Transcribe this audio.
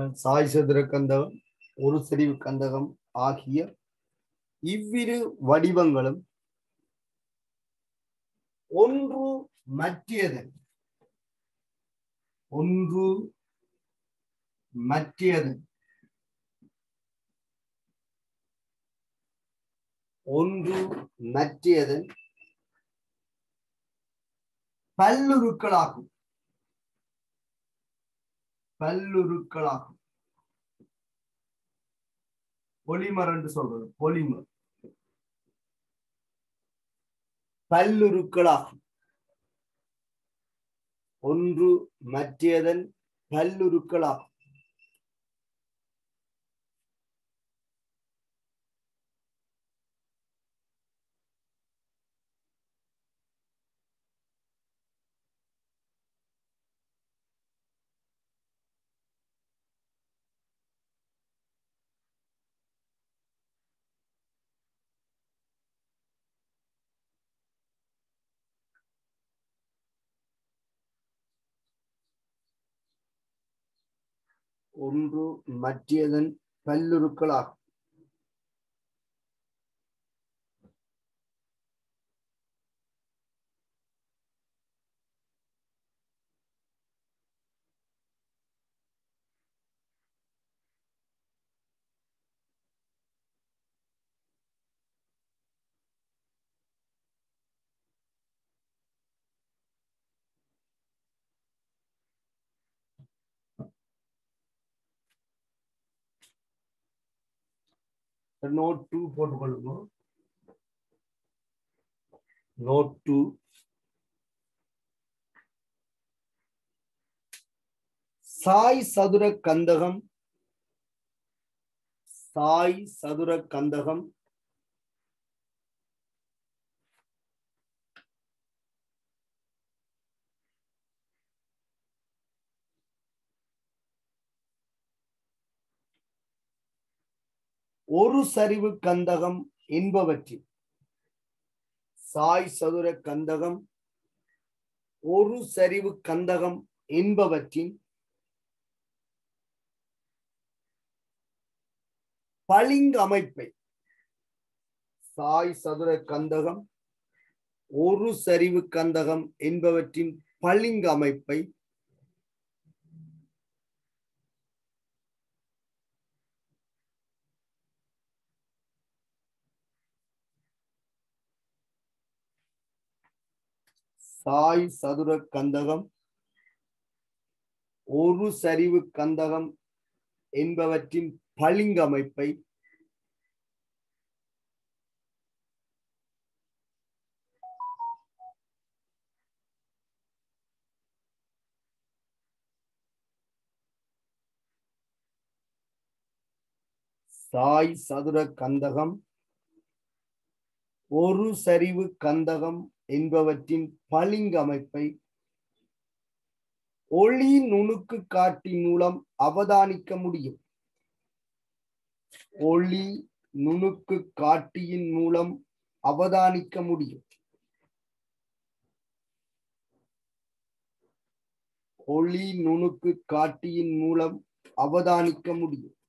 சாய் சதுர கந்தகம் ஒரு செறிவு கந்தகம் ஆகிய இவ்விரு வடிவங்களும் ஒன்று மற்றியதன் ஒன்று மற்றியதன் ஒன்று மற்றியதன் பல்லுருக்களாகும் பல்லுருக்களாகும் பொலிமர் என்று சொல்றது பொலிமர் பல்லுருக்களாகும் ஒன்று மற்றியதன் பல்லுருக்களாகும் ஒன்று மற்றியதன் பல்லுருக்களாகும் நோட் டூ போட்டுக்கொள்ளுங்க நோட் டூ சாய் சதுர கந்தகம் சாய் சதுர கந்தகம் ஒரு சரிவு கந்தகம் என்பவற்றில் சாய் சதுர கந்தகம் ஒரு சரிவு கந்தகம் என்பவற்றின் பளிங்கு அமைப்பை சாய் சதுர கந்தகம் ஒரு சரிவு கந்தகம் என்பவற்றின் பளிங்கு அமைப்பை சாய் சதுர கந்தகம் ஒரு சரிவு கந்தகம் என்பவற்றின் பளிங்கு அமைப்பை சாய் சதுர கந்தகம் ஒரு சரிவு கந்தகம் என்பவற்றின் பளிங்கு அமைப்பை ஒளி நுணுக்கு காட்டி மூலம் அவதானிக்க முடியும் ஒளி நுணுக்கு காட்டியின் மூலம் அவதானிக்க முடியும் ஒளி நுணுக்கு காட்டியின் மூலம் அவதானிக்க முடியும்